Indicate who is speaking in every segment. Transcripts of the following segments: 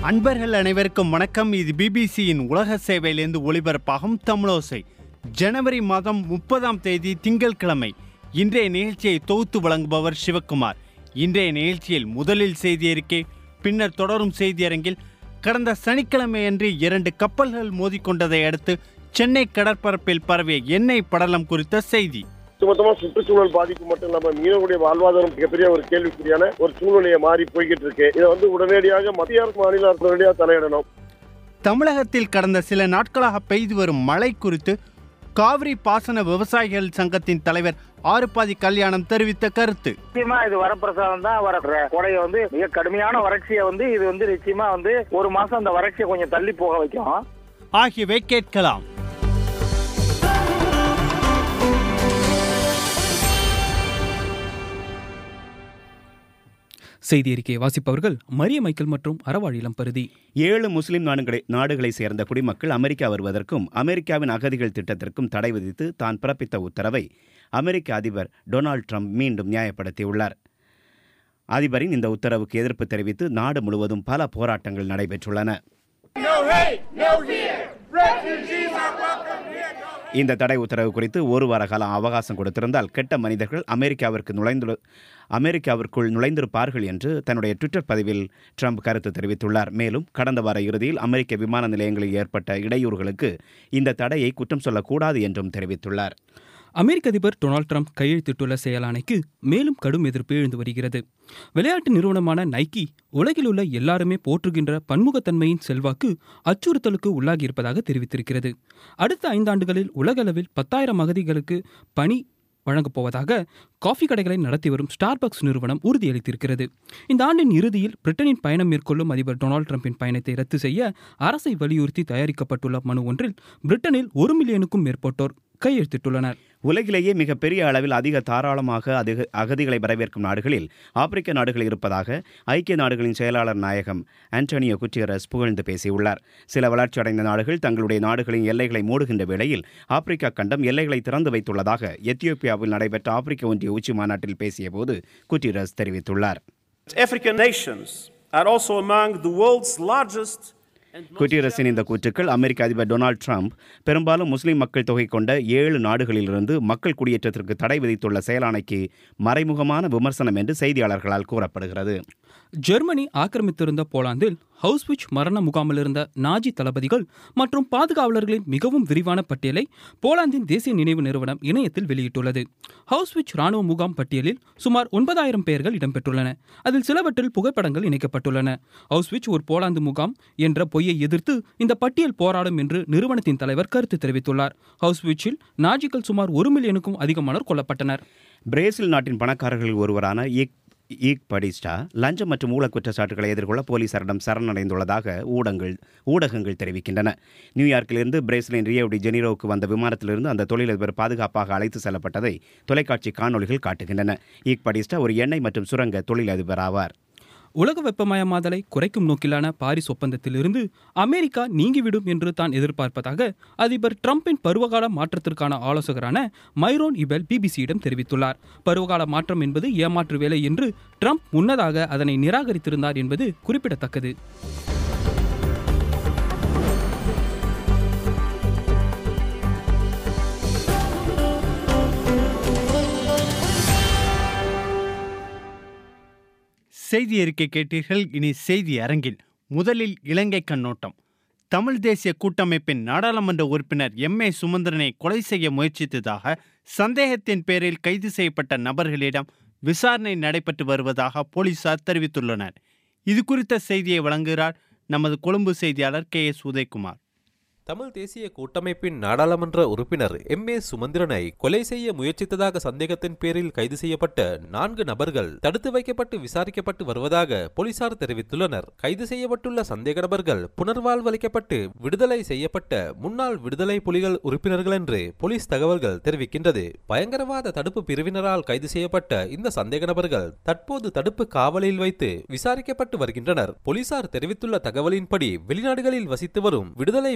Speaker 1: அன்பர்கள் அனைவருக்கும் வணக்கம் இது பிபிசியின் உலக சேவையிலிருந்து ஒளிபரப்பாகும் தமிழோசை ஜனவரி மாதம் முப்பதாம் தேதி திங்கட்கிழமை இன்றைய நிகழ்ச்சியை தொகுத்து வழங்குபவர் சிவக்குமார் இன்றைய நிகழ்ச்சியில் முதலில் செய்தி அறிக்கை பின்னர் தொடரும் செய்தியரங்கில் கடந்த சனிக்கிழமையன்று இரண்டு கப்பல்கள் மோதிக்கொண்டதை அடுத்து சென்னை கடற்பரப்பில் பரவிய எண்ணெய் படலம் குறித்த செய்தி
Speaker 2: மொத்தமா சுற்றுச்சூழல் பாதிப்பு மட்டும் இல்லாம மீனவர்களுடைய வாழ்வாதாரம் மிகப்பெரிய ஒரு கேள்விக்குறியான ஒரு சூழ்நிலையை மாறி போய்கிட்டு இருக்கு இதை வந்து உடனடியாக மத்திய அரசு மாநில அரசு உடனடியாக தலையிடணும்
Speaker 1: தமிழகத்தில் கடந்த சில நாட்களாக பெய்து வரும் மழை குறித்து காவிரி பாசன விவசாயிகள் சங்கத்தின் தலைவர் ஆறுபாதி கல்யாணம் தெரிவித்த கருத்து
Speaker 3: நிச்சயமா இது வரப்பிரசாதம் தான் வர கொடையை வந்து மிக கடுமையான வறட்சியை வந்து இது வந்து நிச்சயமா வந்து ஒரு மாசம் அந்த வறட்சியை கொஞ்சம் தள்ளி போக வைக்கும்
Speaker 1: ஆகியவை கேட்கலாம்
Speaker 4: செய்தி அறிக்கையை வாசிப்பவர்கள் மரிய மைக்கேல் மற்றும் அறவாழிலம் பருதி
Speaker 5: ஏழு முஸ்லிம் நாடுகளை நாடுகளை சேர்ந்த குடிமக்கள் அமெரிக்கா வருவதற்கும் அமெரிக்காவின் அகதிகள் திட்டத்திற்கும் தடை விதித்து தான் பிறப்பித்த உத்தரவை அமெரிக்க அதிபர் டொனால்ட் ட்ரம்ப் மீண்டும் நியாயப்படுத்தியுள்ளார் அதிபரின் இந்த உத்தரவுக்கு எதிர்ப்பு தெரிவித்து நாடு முழுவதும் பல போராட்டங்கள் நடைபெற்றுள்ளன இந்த தடை உத்தரவு குறித்து ஒரு வார காலம் அவகாசம் கொடுத்திருந்தால் கெட்ட மனிதர்கள் அமெரிக்காவிற்கு நுழைந்து அமெரிக்காவிற்குள் நுழைந்திருப்பார்கள் என்று தன்னுடைய ட்விட்டர் பதிவில் ட்ரம்ப் கருத்து தெரிவித்துள்ளார் மேலும் கடந்த வார இறுதியில் அமெரிக்க விமான நிலையங்களில் ஏற்பட்ட இடையூறுகளுக்கு இந்த தடையை குற்றம் சொல்லக்கூடாது என்றும் தெரிவித்துள்ளார்
Speaker 4: அமெரிக்க அதிபர் டொனால்ட் ட்ரம்ப் கையெழுத்திட்டுள்ள செயலாணைக்கு மேலும் கடும் எதிர்ப்பு எழுந்து வருகிறது விளையாட்டு நிறுவனமான நைக்கி உலகில் உள்ள எல்லாருமே போற்றுகின்ற பன்முகத்தன்மையின் செல்வாக்கு அச்சுறுத்தலுக்கு உள்ளாகியிருப்பதாக தெரிவித்திருக்கிறது அடுத்த ஐந்தாண்டுகளில் உலகளவில் பத்தாயிரம் அகதிகளுக்கு பணி வழங்கப் போவதாக காஃபி கடைகளை நடத்தி வரும் ஸ்டார்பக்ஸ் நிறுவனம் உறுதியளித்திருக்கிறது இந்த ஆண்டின் இறுதியில் பிரிட்டனின் பயணம் மேற்கொள்ளும் அதிபர் டொனால்ட் ட்ரம்பின் பயணத்தை ரத்து செய்ய அரசை வலியுறுத்தி தயாரிக்கப்பட்டுள்ள மனு ஒன்றில் பிரிட்டனில் ஒரு மில்லியனுக்கும் மேற்பட்டோர் கையெழுத்திட்டுள்ளனர்
Speaker 5: உலகிலேயே மிகப்பெரிய அளவில் அதிக தாராளமாக அதிக அகதிகளை வரவேற்கும் நாடுகளில் ஆப்பிரிக்க நாடுகள் இருப்பதாக ஐக்கிய நாடுகளின் செயலாளர் நாயகம் ஆண்டோனியோ குட்டியரஸ் புகழ்ந்து பேசியுள்ளார் சில வளர்ச்சியடைந்த நாடுகள் தங்களுடைய நாடுகளின் எல்லைகளை மூடுகின்ற வேளையில் ஆப்பிரிக்கா கண்டம் எல்லைகளை திறந்து வைத்துள்ளதாக எத்தியோப்பியாவில் நடைபெற்ற ஆப்பிரிக்க ஒன்றிய உச்சி மாநாட்டில் பேசியபோது குட்டியரஸ் தெரிவித்துள்ளார்
Speaker 6: African nations are also among the world's largest and most
Speaker 5: குட்டியரசின் இந்த கூற்றுக்கள் அமெரிக்க அதிபர் டொனால்ட் ட்ரம்ப் பெரும்பாலும் முஸ்லிம் மக்கள் தொகை கொண்ட ஏழு நாடுகளிலிருந்து மக்கள் குடியேற்றத்திற்கு தடை விதித்துள்ள செயலாணைக்கு மறைமுகமான விமர்சனம் என்று செய்தியாளர்களால் கூறப்படுகிறது
Speaker 4: ஜெர்மனி ஆக்கிரமித்திருந்த போலாந்தில் ஹவுஸ்விச் மரண முகாமில் இருந்த நாஜி தளபதிகள் மற்றும் பாதுகாவலர்களின் மிகவும் விரிவான பட்டியலை போலாந்தின் தேசிய நினைவு நிறுவனம் இணையத்தில் வெளியிட்டுள்ளது ஹவுஸ்விச் ராணுவ முகாம் பட்டியலில் சுமார் ஒன்பதாயிரம் பெயர்கள் இடம்பெற்றுள்ளன அதில் சிலவற்றில் புகைப்படங்கள் இணைக்கப்பட்டுள்ளன ஹவுஸ்விச் ஒரு போலாந்து முகாம் என்ற பொய்யை எதிர்த்து இந்த பட்டியல் போராடும் என்று நிறுவனத்தின் தலைவர் கருத்து தெரிவித்துள்ளார் ஹவுஸ்விச்சில் நாஜிகள் சுமார் ஒரு மில்லியனுக்கும் அதிகமானோர் கொல்லப்பட்டனர்
Speaker 5: பிரேசில் நாட்டின் பணக்காரர்களில் ஒருவரான இக் ஈக் படிஸ்டா லஞ்சம் மற்றும் ஊழல் குற்றச்சாட்டுகளை எதிர்கொள்ள போலீசாரிடம் சரணடைந்துள்ளதாக ஊடகங்கள் ஊடகங்கள் தெரிவிக்கின்றன நியூயார்க்கிலிருந்து பிரேசிலின் ரியோ டி ஜெனிரோவுக்கு வந்த விமானத்திலிருந்து அந்த தொழிலதிபர் பாதுகாப்பாக அழைத்து செல்லப்பட்டதை தொலைக்காட்சி காணொளிகள் காட்டுகின்றன ஈக் படிஸ்டா ஒரு எண்ணெய் மற்றும் சுரங்க தொழிலதிபர் ஆவார்
Speaker 4: உலக வெப்பமயமாதலை குறைக்கும் நோக்கிலான பாரிஸ் ஒப்பந்தத்திலிருந்து அமெரிக்கா நீங்கிவிடும் என்று தான் எதிர்பார்ப்பதாக அதிபர் ட்ரம்பின் பருவகால மாற்றத்திற்கான ஆலோசகரான மைரோன் இபெல் பிபிசியிடம் தெரிவித்துள்ளார் பருவகால மாற்றம் என்பது ஏமாற்று வேலை என்று ட்ரம்ப் முன்னதாக அதனை நிராகரித்திருந்தார் என்பது குறிப்பிடத்தக்கது
Speaker 1: செய்தி அறிக்கை கேட்டீர்கள் இனி செய்தி அரங்கில் முதலில் இலங்கை கண்ணோட்டம் தமிழ் தேசிய கூட்டமைப்பின் நாடாளுமன்ற உறுப்பினர் எம் ஏ சுமந்திரனை கொலை செய்ய முயற்சித்ததாக சந்தேகத்தின் பேரில் கைது செய்யப்பட்ட நபர்களிடம் விசாரணை நடைபெற்று வருவதாக போலீசார் தெரிவித்துள்ளனர் இது குறித்த செய்தியை வழங்குகிறார் நமது கொழும்பு செய்தியாளர் கே எஸ் உதயகுமார்
Speaker 7: தமிழ் தேசிய கூட்டமைப்பின் நாடாளுமன்ற உறுப்பினர் எம் ஏ சுமந்திரனை கொலை செய்ய முயற்சித்ததாக சந்தேகத்தின் பேரில் கைது செய்யப்பட்ட நான்கு நபர்கள் தடுத்து வைக்கப்பட்டு விசாரிக்கப்பட்டு வருவதாக போலீசார் தெரிவித்துள்ளனர் கைது செய்யப்பட்டுள்ள சந்தேக நபர்கள் புனர்வாழ்வளிக்கப்பட்டு விடுதலை செய்யப்பட்ட முன்னாள் விடுதலை புலிகள் உறுப்பினர்கள் என்று போலீஸ் தகவல்கள் தெரிவிக்கின்றது பயங்கரவாத தடுப்பு பிரிவினரால் கைது செய்யப்பட்ட இந்த சந்தேக நபர்கள் தற்போது தடுப்பு காவலில் வைத்து விசாரிக்கப்பட்டு வருகின்றனர் போலீசார் தெரிவித்துள்ள தகவலின்படி வெளிநாடுகளில் வசித்து வரும் விடுதலை புலிகள்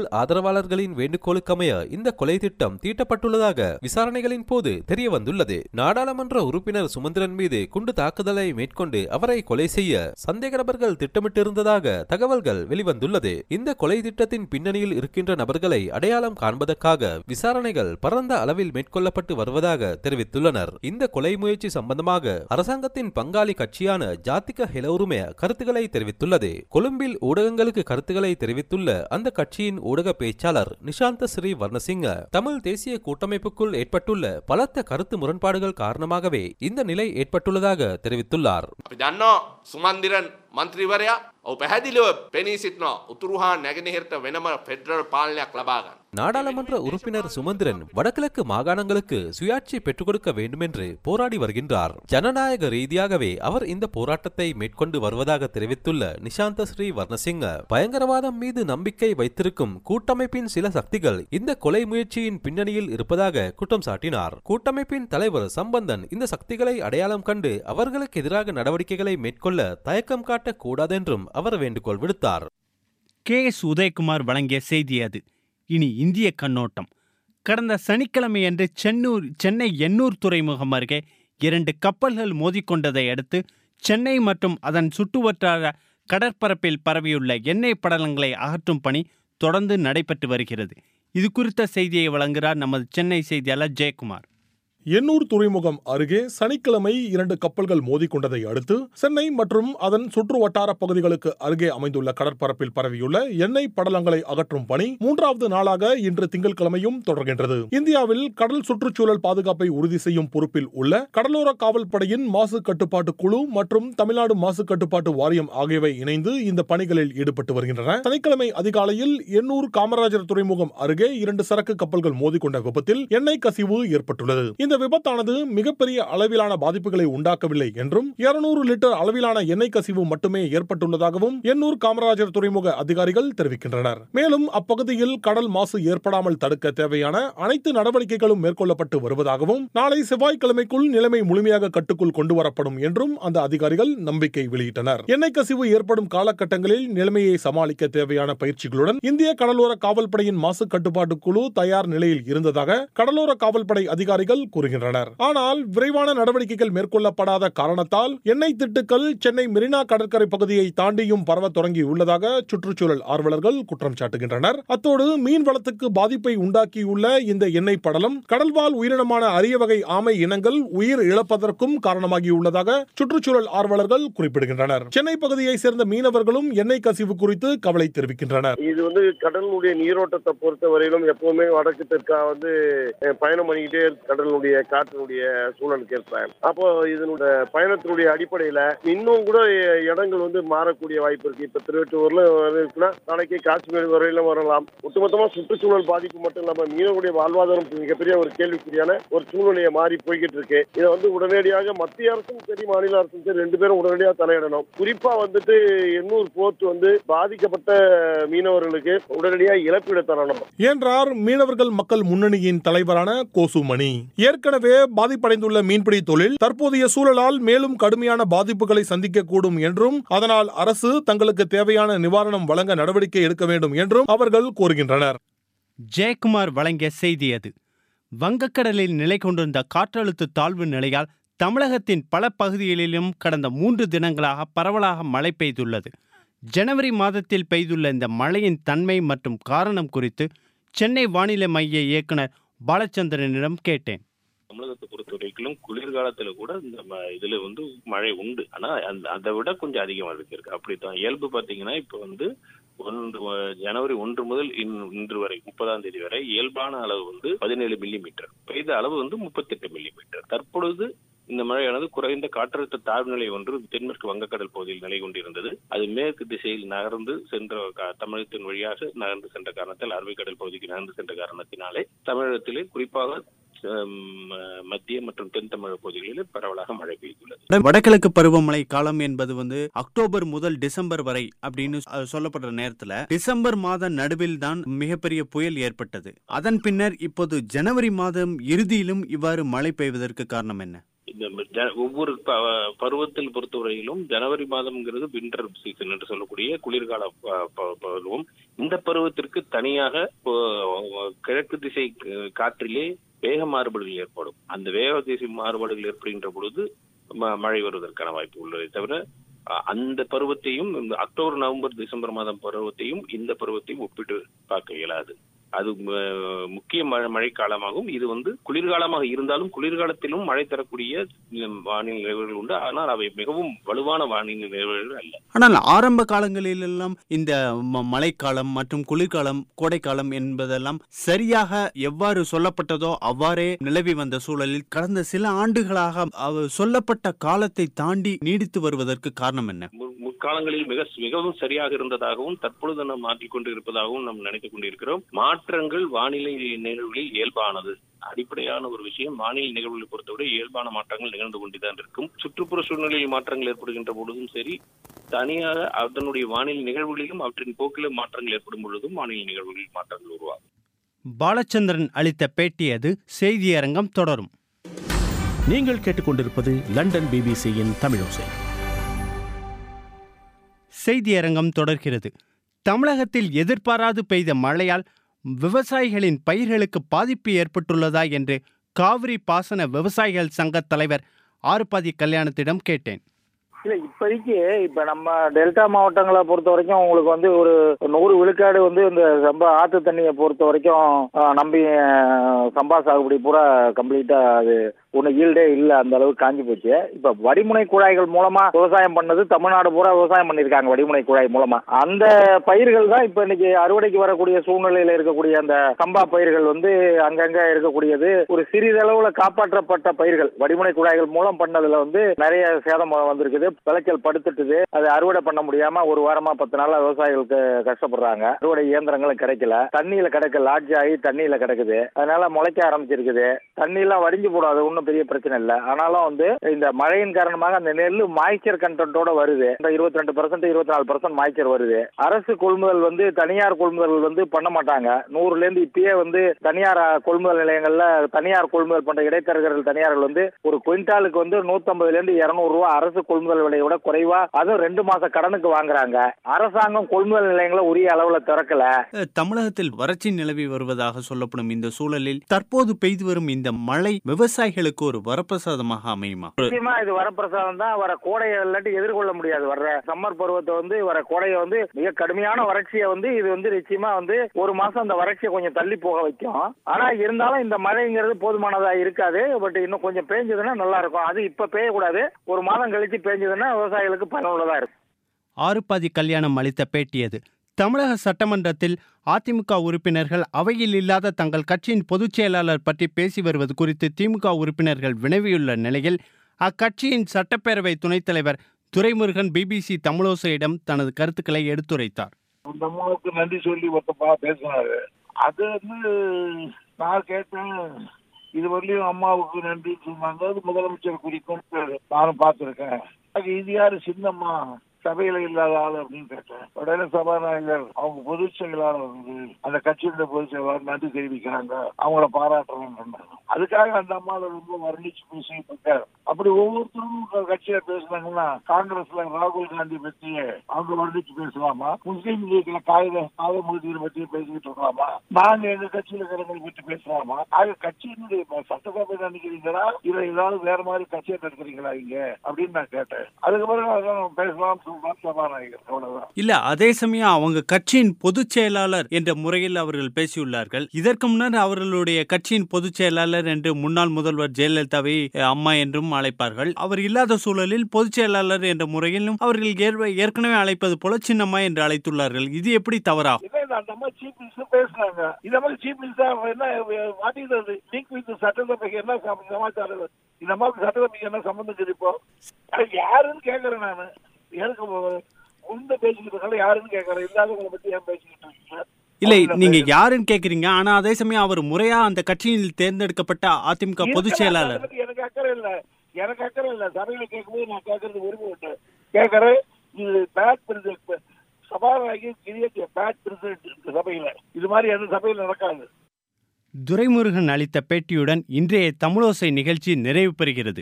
Speaker 7: ஆதரவாளர்களின் வேண்டுகோளுக்கமைய இந்த கொலை திட்டம் தீட்டப்பட்டுள்ளதாக விசாரணைகளின் போது தெரிய வந்துள்ளது நாடாளுமன்ற உறுப்பினர் சுமந்திரன் மீது குண்டு தாக்குதலை மேற்கொண்டு அவரை கொலை செய்ய சந்தேக நபர்கள் திட்டமிட்டிருந்ததாக தகவல்கள் வெளிவந்துள்ளது இந்த கொலை திட்டத்தின் பின்னணியில் இருக்கின்ற நபர்களை அடையாளம் காண்பதற்காக விசாரணைகள் பரந்த அளவில் மேற்கொள்ளப்பட்டு வருவதாக தெரிவித்துள்ளனர் இந்த கொலை முயற்சி சம்பந்தமாக அரசாங்கத்தின் பங்காளி கட்சியான ஜாத்திக ஹெலோருமே கருத்துக்களை தெரிவித்துள்ளது கொழும்பில் ஊடகங்களுக்கு கருத்துக்களை தெரிவித்துள்ள அந்த கட்சியின் ஊடக பேச்சாளர் நிஷாந்த ஸ்ரீ வர்ணசிங்க தமிழ் தேசிய கூட்டமைப்புக்குள் ஏற்பட்டுள்ள பலத்த கருத்து முரண்பாடுகள் காரணமாகவே இந்த நிலை ஏற்பட்டுள்ளதாக தெரிவித்துள்ளார்
Speaker 8: අපි දන්නවා සුමන්දිරන් මන්ත්‍රීවරයා ඔහු පැහැදිලිව පෙනී සිටිනවා උතුරු හා නැගෙනහිරට වෙනම ෆෙඩරල් පාලනයක් ලබාගන්න.
Speaker 7: நாடாளுமன்ற உறுப்பினர் சுமந்திரன் வடகிழக்கு மாகாணங்களுக்கு சுயாட்சி பெற்றுக் கொடுக்க வேண்டும் என்று போராடி வருகின்றார் ஜனநாயக ரீதியாகவே அவர் இந்த போராட்டத்தை மேற்கொண்டு வருவதாக தெரிவித்துள்ள நிஷாந்த ஸ்ரீ வர்ணசிங்க பயங்கரவாதம் மீது நம்பிக்கை வைத்திருக்கும் கூட்டமைப்பின் சில சக்திகள் இந்த கொலை முயற்சியின் பின்னணியில் இருப்பதாக குற்றம் சாட்டினார் கூட்டமைப்பின் தலைவர் சம்பந்தன் இந்த சக்திகளை அடையாளம் கண்டு அவர்களுக்கு எதிராக நடவடிக்கைகளை மேற்கொள்ள தயக்கம் காட்டக் கூடாதென்றும் அவர் வேண்டுகோள் விடுத்தார்
Speaker 1: கே எஸ் உதயகுமார் வழங்கிய செய்தி அது இனி இந்திய கண்ணோட்டம் கடந்த சனிக்கிழமையன்று சென்னூர் சென்னை எண்ணூர் துறைமுகம் அருகே இரண்டு கப்பல்கள் மோதிக்கொண்டதை அடுத்து சென்னை மற்றும் அதன் சுற்றுவட்டார கடற்பரப்பில் பரவியுள்ள எண்ணெய் படலங்களை அகற்றும் பணி தொடர்ந்து நடைபெற்று வருகிறது இது குறித்த செய்தியை வழங்குகிறார் நமது சென்னை செய்தியாளர் ஜெயக்குமார்
Speaker 9: எண்ணூர் துறைமுகம் அருகே சனிக்கிழமை இரண்டு கப்பல்கள் மோதிக்கொண்டதை அடுத்து சென்னை மற்றும் அதன் சுற்று வட்டார பகுதிகளுக்கு அருகே அமைந்துள்ள கடற்பரப்பில் பரவியுள்ள எண்ணெய் படலங்களை அகற்றும் பணி மூன்றாவது நாளாக இன்று திங்கட்கிழமையும் தொடர்கின்றது இந்தியாவில் கடல் சுற்றுச்சூழல் பாதுகாப்பை உறுதி செய்யும் பொறுப்பில் உள்ள கடலோர காவல்படையின் மாசு கட்டுப்பாட்டு குழு மற்றும் தமிழ்நாடு மாசு கட்டுப்பாட்டு வாரியம் ஆகியவை இணைந்து இந்த பணிகளில் ஈடுபட்டு வருகின்றன சனிக்கிழமை அதிகாலையில் எண்ணூர் காமராஜர் துறைமுகம் அருகே இரண்டு சரக்கு கப்பல்கள் மோதிக்கொண்ட விபத்தில் எண்ணெய் கசிவு ஏற்பட்டுள்ளது இந்த விபத்தானது மிகப்பெரிய அளவிலான பாதிப்புகளை உண்டாக்கவில்லை என்றும் 200 லிட்டர் அளவிலான எண்ணெய் கசிவு மட்டுமே ஏற்பட்டுள்ளதாகவும் எண்ணூர் காமராஜர் துறைமுக அதிகாரிகள் தெரிவிக்கின்றனர் மேலும் அப்பகுதியில் கடல் மாசு ஏற்படாமல் தடுக்க தேவையான அனைத்து நடவடிக்கைகளும் மேற்கொள்ளப்பட்டு வருவதாகவும் நாளை செவ்வாய்க்கிழமைக்குள் நிலைமை முழுமையாக கட்டுக்குள் கொண்டு வரப்படும் என்றும் அந்த அதிகாரிகள் நம்பிக்கை வெளியிட்டனர் எண்ணெய் கசிவு ஏற்படும் காலகட்டங்களில் நிலைமையை சமாளிக்க தேவையான பயிற்சிகளுடன் இந்திய கடலோர காவல்படையின் மாசு கட்டுப்பாட்டு குழு தயார் நிலையில் இருந்ததாக கடலோர காவல்படை அதிகாரிகள் கூறுகின்றனர் ஆனால் விரைவான நடவடிக்கைகள் மேற்கொள்ளப்படாத காரணத்தால் எண்ணெய் திட்டுக்கள் சென்னை மெரினா கடற்கரை பகுதியை தாண்டியும் பரவ தொடங்கியுள்ளதாக சுற்றுச்சூழல் ஆர்வலர்கள் குற்றம் சாட்டுகின்றனர் அத்தோடு மீன் வளத்துக்கு பாதிப்பை உண்டாக்கியுள்ள இந்த எண்ணெய் படலம் கடல்வாழ் உயிரினமான அரிய வகை ஆமை இனங்கள் உயிர் இழப்பதற்கும் காரணமாகியுள்ளதாக சுற்றுச்சூழல் ஆர்வலர்கள் குறிப்பிடுகின்றனர் சென்னை பகுதியை சேர்ந்த மீனவர்களும் எண்ணெய் கசிவு குறித்து கவலை தெரிவிக்கின்றனர்
Speaker 2: இது வந்து கடலுடைய நீரோட்டத்தை பொறுத்த வரையிலும் எப்பவுமே வடக்கு தெற்கா வந்து அஹ், பயணம் பண்ணிக்கிட்டே இருக்கு கடலுடைய காற்றினுடைய சூழலுக்கு ஏற்ப அப்போ இதனுடைய பயணத்தினுடைய அடிப்படையில இன்னும் கூட அஹ், இடங்கள் வந்து மாறக்கூடிய வாய்ப்பு இருக்கு இப்ப திருவெட்டூர்ல இருக்குன்னா நாளைக்கு காஷ்மீர் வரையிலும் வரலாம் ஒட்டுமொத்தமா சுற்றுச்சூழல் பாதிப்பு மட்டும் இல்லாம மீனவர்களுடைய வாழ்வாதாரம் மிகப்பெரிய ஒரு கேள்விக்குறியான ஒரு சூழ்நிலையை மாறி போய்கிட்டு இருக்கு இதை வந்து உடனடியாக மத்திய அரசும் சரி மாநில அரசும் சரி ரெண்டு பேரும் உடனடியாக தலையிடணும் குறிப்பா வந்துட்டு எண்ணூர் போர்ட் வந்து பாதிக்கப்பட்ட மீனவர்களுக்கு உடனடியாக இழப்பீடு தரணும்
Speaker 9: என்றார் மீனவர்கள் மக்கள் முன்னணியின் தலைவரான கோசுமணி ஏற்கனவே பாதிப்படைந்துள்ள மீன்பிடி தொழில் தற்போதைய சூழலால் மேலும் கடுமையான பாதிப்புகளை சந்திக்கக்கூடும் என்றும் அதனால் அரசு தங்களுக்கு தேவையான நிவாரணம் வழங்க நடவடிக்கை எடுக்க வேண்டும் என்றும் அவர்கள் கோருகின்றனர்
Speaker 1: ஜெயக்குமார் வழங்கிய செய்தி அது வங்கக்கடலில் நிலை கொண்டிருந்த காற்றழுத்த தாழ்வு நிலையால் தமிழகத்தின் பல பகுதிகளிலும் கடந்த மூன்று தினங்களாக பரவலாக மழை பெய்துள்ளது ஜனவரி மாதத்தில் பெய்துள்ள இந்த மழையின் தன்மை மற்றும் காரணம் குறித்து சென்னை வானிலை மைய இயக்குனர் பாலச்சந்திரனிடம் கேட்டேன்
Speaker 10: தமிழகத்தை பொறுத்த வரைக்கும் குளிர்காலத்துல கூட இந்த ம- இதுல வந்து மழை உண்டு ஆனா அந்த அதை விட கொஞ்சம் அதிகமா இருக்கு இருக்கு அப்படித்தான் இயல்பு பாத்தீங்கன்னா இப்ப வந்து ஒன்று வ- ஜனவரி ஒன்று முதல் இன்- இன்று வரை முப்பதாம் தேதி வரை இயல்பான அளவு வந்து பதினேழு மில்லி மீட்டர் பெய்த அளவு வந்து முப்பத்தெட்டு மில்லி மீட்டர் தற்பொழுது இந்த மழையானது குறைந்த காற்றழுத்த தாழ்வு நிலை ஒன்று தென்மேற்கு வங்கக்கடல் பகுதியில் நிலை கொண்டிருந்தது அது மேற்கு திசையில் நகர்ந்து சென்ற கா- தமிழகத்தின் வழியாக நகர்ந்து சென்ற காரணத்தால் அரபிக்கடல் பகுதிக்கு நகர்ந்து சென்ற காரணத்தினாலே தமிழகத்திலே குறிப்பாக ஹம், மத்திய மற்றும் தென் தமிழக பகுதிகளில் பரவலாக மழை பெய்துள்ளது
Speaker 1: வடகிழக்கு பருவமழை காலம் என்பது வந்து அக்டோபர் முதல் டிசம்பர் வரை அப்படின்னு அஹ், சொல்லப்படுற நேரத்துல டிசம்பர் மாத நடுவில் தான் மிகப்பெரிய புயல் ஏற்பட்டது அதன் பின்னர் இப்போது ஜனவரி மாதம் இறுதியிலும் இவ்வாறு மழை பெய்வதற்கு காரணம் என்ன
Speaker 10: இந்த ஜ- ஒவ்வொரு ப- பருவத்தில் பொறுத்தவரையிலும் ஜனவரி மாதம்ங்கிறது வின்டர் சீசன் என்று சொல்லக்கூடிய குளிர்கால ப- ப- பருவம் இந்த பருவத்திற்கு தனியாக போ- கிழக்கு திசை க- காற்றிலே வேக மாறுபாடுகள் ஏற்படும் அந்த வேக திசை மாறுபாடுகள் ஏற்படுகின்ற பொழுது ம- மழை வருவதற்கான வாய்ப்பு உள்ளதை தவிர அ- அந்த பருவத்தையும் இந்த அக்டோபர் நவம்பர் டிசம்பர் மாதம் பருவத்தையும் இந்த பருவத்தையும் ஒப்பிட்டு பார்க்க இயலாது அது ம- முக்கிய மழை மழைக்காலமாகும் இது வந்து குளிர்காலமாக இருந்தாலும் குளிர்காலத்திலும் மழை தரக்கூடிய ம், வானிலை நிலவுகள் உண்டு ஆனால் அவை மிகவும் வலுவான வானிலை நிலவுகள் அல்ல
Speaker 1: ஆனால் ஆரம்ப காலங்களிலெல்லாம் இந்த ம- மழைக்காலம் மற்றும் குளிர்காலம் கோடைக்காலம் என்பதெல்லாம் சரியாக எவ்வாறு சொல்லப்பட்டதோ அவ்வாறே நிலவி வந்த சூழலில் கடந்த சில ஆண்டுகளாக அவ- சொல்லப்பட்ட காலத்தை தாண்டி நீடித்து வருவதற்கு காரணம் என்ன
Speaker 10: மு- முற்காலங்களில் மிக மிகவும் சரியாக இருந்ததாகவும் தற்பொழுது நாம் மாற்றிக்கொண்டு இருப்பதாகவும் நாம் நினைத்துக் கொண்டிருக்கிறோம் மாற்றங்கள் வானிலை நிகழ்வுகளில் இயல்பானது அடிப்படையான ஒரு விஷயம் வானிலை நிகழ்வுகளை பொறுத்தவரை இயல்பான மாற்றங்கள் நிகழ்ந்து கொண்டுதான் இருக்கும் சுற்றுப்புற சூழ்நிலையில் மாற்றங்கள் ஏற்படுகின்ற பொழுதும் சரி தனியாக அதனுடைய வானிலை நிகழ்வுகளிலும் அவற்றின் போக்கிலும் மாற்றங்கள் ஏற்படும் பொழுதும் வானிலை நிகழ்வுகளில் மாற்றங்கள் உருவாகும்
Speaker 1: பாலச்சந்திரன் அளித்த பேட்டி அது செய்தியரங்கம் தொடரும்
Speaker 11: நீங்கள் கேட்டுக்கொண்டிருப்பது லண்டன் பிபிசியின் தமிழோசை
Speaker 1: செய்தியரங்கம் தொடர்கிறது தமிழகத்தில் எதிர்பாராது பெய்த மழையால் விவசாயிகளின் பயிர்களுக்கு பாதிப்பு ஏற்பட்டுள்ளதா என்று காவிரி பாசன விவசாயிகள் சங்க தலைவர் ஆறுபாதி கல்யாணத்திடம் கேட்டேன்
Speaker 3: இல்ல இப்போதைக்கு இப்ப நம்ம டெல்டா மாவட்டங்களை பொறுத்த வரைக்கும் உங்களுக்கு வந்து ஒரு நூறு விழுக்காடு வந்து இந்த சம்பா ஆத்து தண்ணியை பொறுத்த வரைக்கும் ஆ, நம்பி ஆ, சம்பா சாகுபடி பூரா கம்ப்ளீட்டா அது ஒன்றும் ஈல்டே இல்லை அந்த அளவுக்கு காஞ்சி போச்சு இப்ப வடிமுனை குழாய்கள் மூலமா விவசாயம் பண்ணது தமிழ்நாடு பூரா விவசாயம் பண்ணியிருக்காங்க வடிமுனை குழாய் மூலமா அந்த பயிர்கள் தான் இப்ப இன்னைக்கு அறுவடைக்கு வரக்கூடிய சூழ்நிலையில இருக்கக்கூடிய அந்த சம்பா பயிர்கள் வந்து அங்கங்க இருக்கக்கூடியது ஒரு சிறிதளவுல காப்பாற்றப்பட்ட பயிர்கள் வடிமுனை குழாய்கள் மூலம் பண்ணதுல வந்து நிறைய சேதம் வந்திருக்குது விளைச்சல் படுத்துட்டுது அது அறுவடை பண்ண முடியாம ஒரு வாரமா பத்து நாளா விவசாயிகளுக்கு கஷ்டப்படுறாங்க அறுவடை இயந்திரங்களும் கிடைக்கல தண்ணியில கிடக்கு லாட்ஜ் ஆகி தண்ணியில கிடக்குது அதனால முளைக்க ஆரம்பிச்சிருக்குது தண்ணியெல்லாம் வடிஞ்சு போடாது ஒன்றும் பெரிய பிரச்சனை இல்லை ஆனாலும் வந்து இந்த மழையின் காரணமாக அந்த நெல் மாய்ச்சர் கண்டென்ட்டோட வருது இந்த இருபத்தி ரெண்டு பர்சன்ட் இருபத்தி நாலு பர்சன்ட் மாய்ச்சர் வருது அரசு கொள்முதல் வந்து தனியார் கொள்முதல் வந்து பண்ண மாட்டாங்க நூறுல இருந்து இப்பயே வந்து தனியார் அஹ், கொள்முதல் நிலையங்கள்ல தனியார் கொள்முதல் பண்ற இடைத்தரகர்கள் தனியார்கள் வந்து ஒரு குவிண்டாலுக்கு வந்து நூத்தம்பதுல இருந்து இருநூறு ரூபா அரசு கொள்முதல் விலையை விட குறைவா அதுவும் ரெண்டு மாச கடனுக்கு வாங்குறாங்க அரசாங்கம் கொள்முதல் நிலையங்களை உரிய அளவுல திறக்கல
Speaker 1: அஹ், தமிழகத்தில் வறட்சி நிலவி வருவதாக சொல்லப்படும் இந்த சூழலில் தற்போது பெய்து வரும் இந்த மழை விவசாயிகளுக்கு ஒரு வரப்பிரசாதமாக அமையுமா
Speaker 3: நிச்சயமா இது வரப்பிரசாதம் தான் வர கோடையை இல்லாட்டி எதிர்கொள்ள முடியாது வர்ற சம்மர் பருவத்தை வந்து வர கோடையை வந்து மிக கடுமையான வறட்சியை வந்து இது வந்து நிச்சயமா வந்து ஒரு மாசம் அந்த வறட்சியை கொஞ்சம் தள்ளி போக வைக்கும் ஆனா இருந்தாலும் இந்த மழைங்கிறது போதுமானதா இருக்காது பட் இன்னும் கொஞ்சம் பேஞ்சதுன்னா நல்லா இருக்கும் அது இப்ப பெய்யக்கூடாது ஒரு மாதம் கழிச்சு பேஞ்சதுன்னா விவசாயிகளுக்கு பயனுள்ளதா இருக்கும்
Speaker 1: ஆறுபாதி கல்யாணம் அளித்த பேட்டியது தமிழக சட்டமன்றத்தில் அதிமுக உறுப்பினர்கள் அவையில் இல்லாத தங்கள் கட்சியின் பொதுச் செயலாளர் பற்றி பேசி வருவது குறித்து திமுக உறுப்பினர்கள் வினவியுள்ள நிலையில் அக்கட்சியின் சட்டப்பேரவை துணைத் தலைவர் துரைமுருகன் பிபிசி தமிழோசையிடம் தனது கருத்துக்களை எடுத்துரைத்தார்
Speaker 12: அந்த அம்மாவுக்கு நன்றி சொல்லி ஒருத்தப்பா பேசினாரு அது வந்து நான் கேட்டேன் இதுவரையிலும் அம்மாவுக்கு நன்றி சொன்னாங்க அது முதலமைச்சர் குறிக்கும் நானும் பார்த்திருக்கேன் அது இது யாரு சின்னம்மா சபையில இல்லாத ஆள் அப்படின்னு கேட்டேன் உடனே சபாநாயகர் அவங்க பொதுச் செயலாளர் வந்து அந்த கட்சியோட பொதுச் செயலாளர் நன்றி தெரிவிக்கிறாங்க அவங்கள பாராட்டுறேன்னு சொன்னாங்க அதுக்காக அந்த அம்மாவை ரொம்ப வர்ணிச்சு பேசிட்டார் அப்படி ஒவ்வொருத்தரும் ஒரு கட்சியில பேசுனாங்கன்னா காங்கிரஸ்ல ராகுல் காந்தி பத்தி அவங்க வர்ணிச்சு பேசலாமா முஸ்லீம் லீக்ல காகித காதமுதியை பத்தி பேசிக்கிட்டு இருக்கலாமா நாங்க எங்க கட்சியில இருக்கிறவங்களை பற்றி பேசலாமா ஆக கட்சியினுடைய சட்டசபை நினைக்கிறீங்களா இல்ல ஏதாவது வேற மாதிரி கட்சியை நடத்துறீங்களா இங்க அப்படின்னு நான் கேட்டேன் அதுக்கு பிறகு அதான் பேசலாம் சொல்றான் சபாநாயகர் அவ்வளவுதான்
Speaker 1: இல்ல அதே சமயம் அவங்க கட்சியின் பொதுச் செயலாளர் என்ற முறையில் அவர்கள் பேசியுள்ளார்கள் இதற்கு முன்னர் அவர்களுடைய கட்சியின் பொதுச் செயலாளர் என்று முன்னாள் முதல்வர் ஜெயலலிதாவை அஹ், அம்மா என்றும் அழைப்பார்கள் அவர் இல்லாத சூழலில் பொதுச் செயலாளர் என்ற முறையிலும் அவர்கள் ஏற்க- ஏற்கனவே அழைப்பது போல சின்னம்மா என்று அழைத்துள்ளார்கள் இது எப்படி தவறாகும்
Speaker 12: இல்ல இல்ல அந்த மாதிரி சீஃப் மினிஸ்டர் பேசுனாங்க இந்த மாதிரி சீஃப் மினிஸ்டர் என்ன மாட்டிக்கிறது லிங்க் வித் சட்டசபைக்கு என்ன சம- சமாச்சாரம் இந்த மாதிரி சட்டசபைக்கு என்ன சம்பந்தம் இருக்குது இப்போ அது யாருன்னு கேக்குறேன் நானு எனக்கு உந்த பேசிக்கிட்டு இருக்காங்க யாருன்னு கேக்குறேன் இல்லாதவங்களை பத்தி ஏன் பேசிக்கிட்டு இருக்கீங்க
Speaker 1: இல்லை
Speaker 12: அவங்க
Speaker 1: நீங்க
Speaker 12: பேசுறது.
Speaker 1: யாருன்னு கேக்குறீங்க ஆனா அதே சமயம் அவர் முறையா அந்த கட்சியில் தேர்ந்தெடுக்கப்பட்ட அதிமுக பொதுச்
Speaker 12: இருக்கலாம்,
Speaker 1: செயலாளர்
Speaker 12: அதை பத்தி எனக்கு அக்கறை இல்ல எனக்கு அக்கறை இல்ல சபையில கேட்கும்போது நான் கேட்கறது உரிமை உண்டு கேட்கறேன் இது பேட் பிரசிடென்ட் சபாநாயகர் கிரியேட் பேட் பிரசிடென்ட் சபையில இது மாதிரி எந்த சபையில நடக்காது
Speaker 1: துரைமுருகன் அளித்த பேட்டியுடன் இன்றைய தமிழோசை நிகழ்ச்சி நிறைவு பெறுகிறது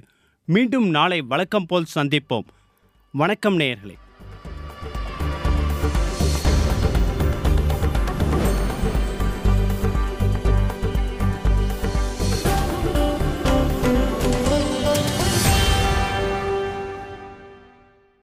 Speaker 1: மீண்டும் நாளை வழக்கம் போல் சந்திப்போம் வணக்கம் நேயர்களே